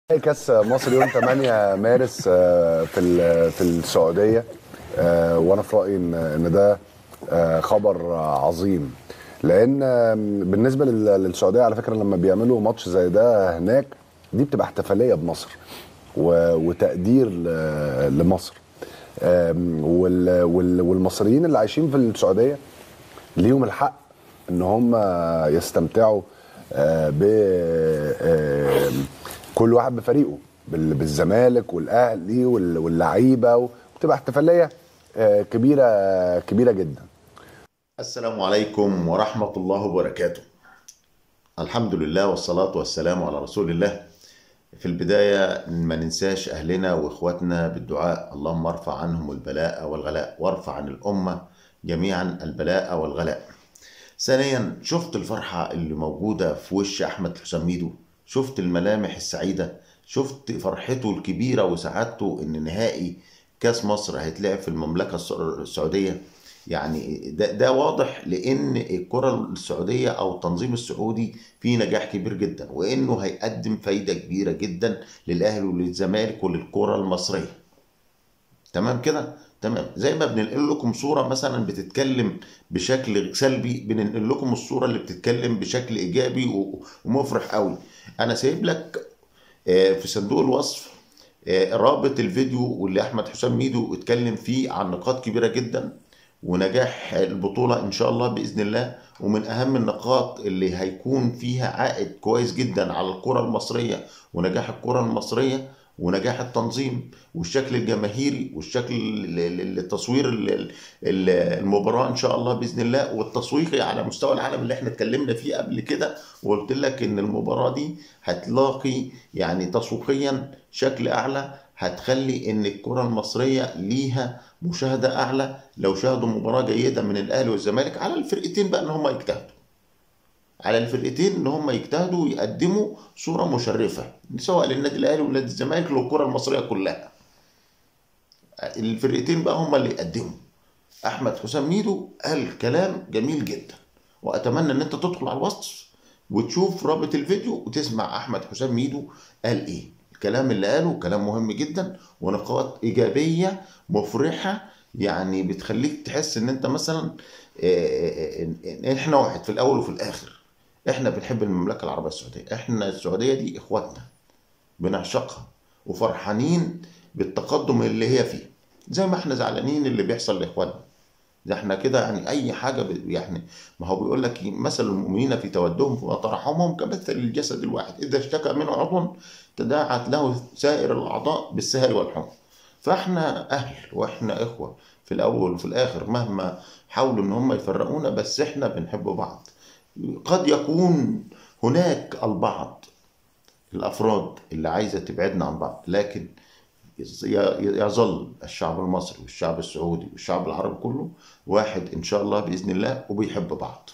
كاس مصر يوم 8 مارس آه، في ال- في السعوديه آه، وانا في رايي ان ان ده آه، خبر عظيم لان آه، بالنسبه لل- للسعوديه على فكره لما بيعملوا ماتش زي ده هناك دي بتبقى احتفاليه بمصر و- وتقدير ل- لمصر آم، وال- وال- والمصريين اللي عايشين في السعوديه ليهم الحق ان هم يستمتعوا آه، ب آه، كل واحد بفريقه بال- بالزمالك والاهلي وال- واللعيبه وبتبقى احتفاليه آه، كبيره كبيره جدا السلام عليكم ورحمة الله وبركاته الحمد لله والصلاة والسلام على رسول الله في البداية ما ننساش أهلنا وإخواتنا بالدعاء اللهم ارفع عنهم البلاء والغلاء وارفع عن الأمة جميعا البلاء والغلاء ثانيا شفت الفرحة اللي موجودة في وش أحمد حسام ميدو شفت الملامح السعيدة شفت فرحته الكبيرة وسعادته إن نهائي كاس مصر هيتلعب في المملكة السع- السعودية يعني ده, ده واضح لان الكره السعوديه او التنظيم السعودي فيه نجاح كبير جدا وانه هيقدم فايده كبيره جدا للاهلي وللزمالك وللكره المصريه تمام كده تمام زي ما بننقل لكم صوره مثلا بتتكلم بشكل سلبي بننقل لكم الصوره اللي بتتكلم بشكل ايجابي و- ومفرح قوي انا سايب لك آه، في صندوق الوصف آه، رابط الفيديو واللي احمد حسام ميدو اتكلم فيه عن نقاط كبيره جدا ونجاح البطوله ان شاء الله باذن الله ومن اهم النقاط اللي هيكون فيها عائد كويس جدا على الكره المصريه ونجاح الكره المصريه ونجاح التنظيم والشكل الجماهيري والشكل ال- ال- التصوير ال- ال- المباراه ان شاء الله باذن الله والتسويقي على مستوى العالم اللي احنا اتكلمنا فيه قبل كده وقلت لك ان المباراه دي هتلاقي يعني تسويقيا شكل اعلى هتخلي ان الكره المصريه ليها مشاهده اعلى لو شاهدوا مباراه جيده من الاهلي والزمالك على الفرقتين بقى ان هم يجتهدوا على الفرقتين ان هم يجتهدوا ويقدموا صوره مشرفه سواء للنادي الاهلي والنادي الزمالك للكره المصريه كلها الفرقتين بقى هم اللي يقدموا احمد حسام ميدو قال كلام جميل جدا واتمنى ان انت تدخل على الوصف وتشوف رابط الفيديو وتسمع احمد حسام ميدو قال ايه الكلام اللي قاله كلام مهم جدا ونقاط ايجابيه مفرحه يعني بتخليك تحس ان انت مثلا آه، إن- إن احنا واحد في الاول وفي الاخر احنا بنحب المملكه العربيه السعوديه احنا السعوديه دي اخواتنا بنعشقها وفرحانين بالتقدم اللي هي فيه زي ما احنا زعلانين اللي بيحصل لاخواننا ده احنا كده يعني اي حاجه ب- يعني ما هو بيقول لك مثل المؤمنين في تودهم وترحمهم كمثل الجسد الواحد اذا اشتكى منه عضو تداعت له سائر الاعضاء بالسهر والحمى فاحنا اهل واحنا اخوه في الاول وفي الاخر مهما حاولوا ان هم يفرقونا بس احنا بنحب بعض قد يكون هناك البعض الافراد اللي عايزه تبعدنا عن بعض لكن ي- يظل الشعب المصري والشعب السعودي والشعب العربي كله واحد ان شاء الله باذن الله وبيحب بعض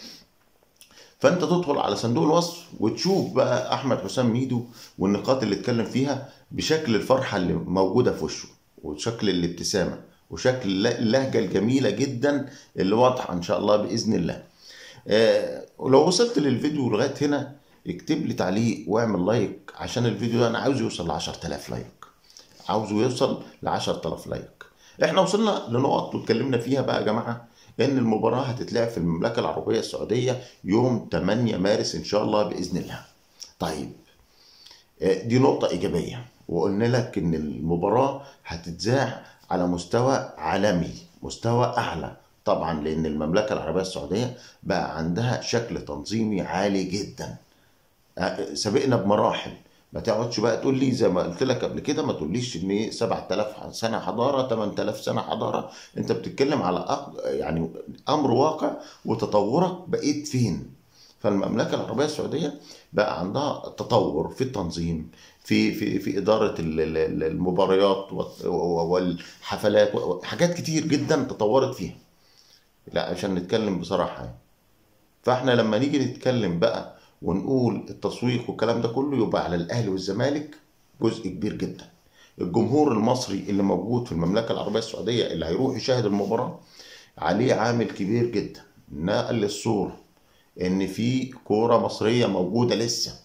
فانت تدخل على صندوق الوصف وتشوف بقى احمد حسام ميدو والنقاط اللي اتكلم فيها بشكل الفرحه اللي موجوده في وشه وشكل الابتسامه وشكل اللهجه الجميله جدا اللي واضحه ان شاء الله باذن الله آه، ولو وصلت للفيديو لغايه هنا اكتب لي تعليق واعمل لايك عشان الفيديو ده انا عاوز يوصل ل 10000 لايك عاوزه يوصل ل 10000 لايك احنا وصلنا لنقط واتكلمنا فيها بقى يا جماعه ان المباراه هتتلعب في المملكه العربيه السعوديه يوم 8 مارس ان شاء الله باذن الله طيب آه، دي نقطة إيجابية وقلنا لك إن المباراة هتتذاع على مستوى عالمي مستوى أعلى طبعا لأن المملكة العربية السعودية بقى عندها شكل تنظيمي عالي جدا آه، سبقنا بمراحل ما تقعدش بقى تقول لي زي ما قلت لك قبل كده ما تقوليش ان إيه 7000 سنه حضاره 8000 سنه حضاره انت بتتكلم على أق... يعني امر واقع وتطورك بقيت فين فالمملكه العربيه السعوديه بقى عندها تطور في التنظيم في في في اداره ال- ال- ال- المباريات والت- والحفلات حاجات كتير جدا تطورت فيها لا عشان نتكلم بصراحه يعني. فاحنا لما نيجي نتكلم بقى ونقول التسويق والكلام ده كله يبقى على الاهلي والزمالك جزء كبير جدا الجمهور المصري اللي موجود في المملكه العربيه السعوديه اللي هيروح يشاهد المباراه عليه عامل كبير جدا نقل الصوره ان في كوره مصريه موجوده لسه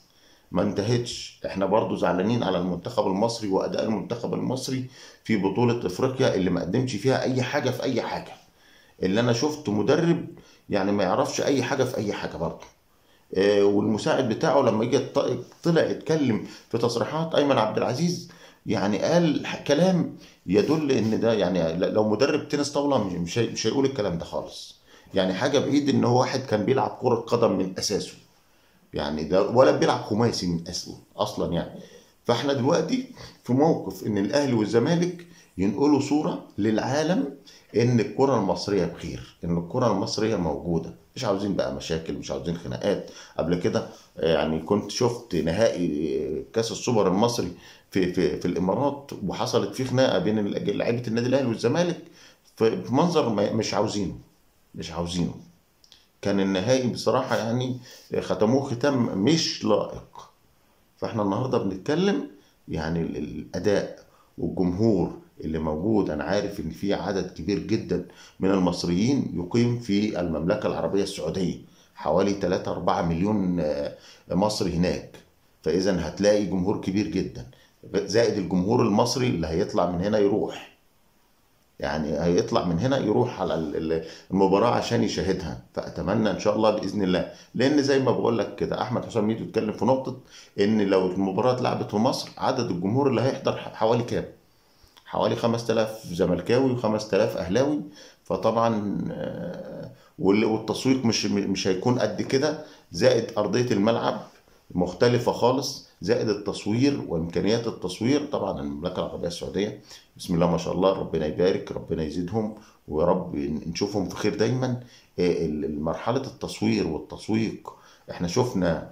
ما انتهتش احنا برضو زعلانين على المنتخب المصري واداء المنتخب المصري في بطولة افريقيا اللي ما قدمش فيها اي حاجة في اي حاجة اللي انا شفت مدرب يعني ما يعرفش اي حاجة في اي حاجة برضو آه، والمساعد بتاعه لما جه ط- طلع يتكلم في تصريحات ايمن عبد العزيز يعني قال ح- كلام يدل ان ده يعني ل- لو مدرب تنس طاوله مش مش هي- مش هيقول الكلام ده خالص يعني حاجه بعيد ان هو واحد كان بيلعب كره قدم من اساسه يعني ده ولا بيلعب خماسي من اصله اصلا يعني فاحنا دلوقتي في موقف ان الاهلي والزمالك ينقلوا صوره للعالم ان الكره المصريه بخير ان الكره المصريه موجوده مش عاوزين بقى مشاكل مش عاوزين خناقات قبل كده آه، يعني كنت شفت نهائي آه، كاس السوبر المصري في في في الامارات وحصلت فيه خناقه بين ال- لعيبه النادي الاهلي والزمالك في في منظر ما- مش عاوزينه مش عاوزينه كان النهائي بصراحه يعني ختموه ختام مش لائق فاحنا النهارده بنتكلم يعني ال- الاداء والجمهور اللي موجود انا عارف ان في عدد كبير جدا من المصريين يقيم في المملكه العربيه السعوديه حوالي 3 4 مليون آه، مصري هناك فاذا هتلاقي جمهور كبير جدا زائد الجمهور المصري اللي هيطلع من هنا يروح يعني هيطلع من هنا يروح على ال- ال- المباراة عشان يشاهدها فأتمنى إن شاء الله بإذن الله لأن زي ما بقول لك كده أحمد حسام ميدو اتكلم في نقطة إن لو المباراة اتلعبت في مصر عدد الجمهور اللي هيحضر حوالي كام؟ حوالي 5000 زملكاوي و5000 أهلاوي فطبعا آه، وال- والتسويق مش مش هيكون قد كده زائد أرضية الملعب مختلفة خالص زائد التصوير وإمكانيات التصوير طبعا المملكة العربية السعودية بسم الله ما شاء الله ربنا يبارك ربنا يزيدهم ويا رب نشوفهم في خير دايما آه، ال- مرحلة التصوير والتسويق احنا شفنا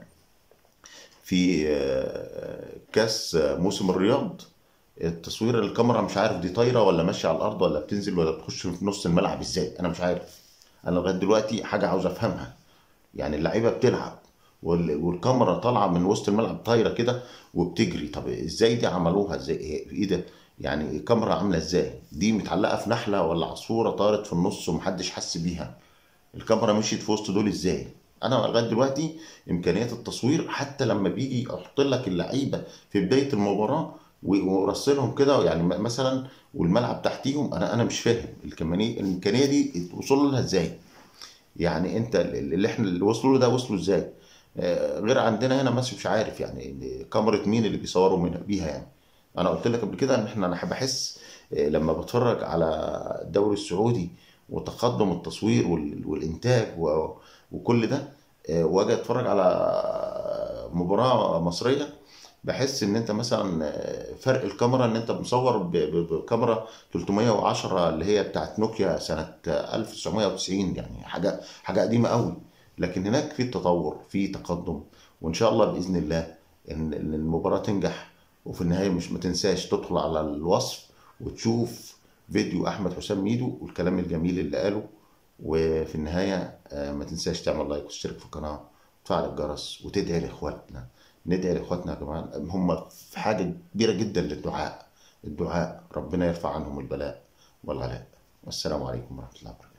في آه، كاس آه، موسم الرياض التصوير الكاميرا مش عارف دي طايره ولا ماشيه على الارض ولا بتنزل ولا بتخش في نص الملعب ازاي انا مش عارف انا لغايه دلوقتي حاجه عاوز افهمها يعني اللعيبه بتلعب وال- والكاميرا طالعه من وسط الملعب طايره كده وبتجري طب ازاي دي عملوها ازاي ايه إيه ده يعني الكاميرا عامله ازاي دي متعلقه في نحله ولا عصفوره طارت في النص ومحدش حس بيها الكاميرا مشيت في وسط دول ازاي انا لغايه دلوقتي امكانيات التصوير حتى لما بيجي يحط لك اللعيبه في بدايه المباراه و- ورسلهم كده يعني م- مثلا والملعب تحتيهم انا انا مش فاهم الكمانية الامكانيه دي وصلوا لها ازاي يعني انت اللي احنا اللي وصلوا له ده وصلوا ازاي آه، غير عندنا هنا مش مش عارف يعني كاميرا مين اللي بيصوروا منها بيها يعني انا قلت لك قبل كده ان احنا انا بحس آه، لما بتفرج على الدوري السعودي وتقدم التصوير وال- والانتاج و- وكل ده آه، واجي اتفرج على مباراة مصرية بحس ان انت مثلا آه، فرق الكاميرا ان انت مصور ب- ب- بكاميرا 310 اللي هي بتاعت نوكيا سنة 1990 يعني حاجة حاجة قديمة قوي لكن هناك في تطور في تقدم وان شاء الله باذن الله ان إن المباراة تنجح وفي النهاية مش ما تنساش تدخل على الوصف وتشوف فيديو احمد حسام ميدو والكلام الجميل اللي قاله وفي النهاية آه، ما تنساش تعمل لايك وتشترك في القناة وتفعل الجرس وتدعي لاخواتنا ندعي لاخواتنا يا جماعة هم في حاجة كبيرة جدا للدعاء الدعاء ربنا يرفع عنهم البلاء والغلاء والسلام عليكم ورحمة الله وبركاته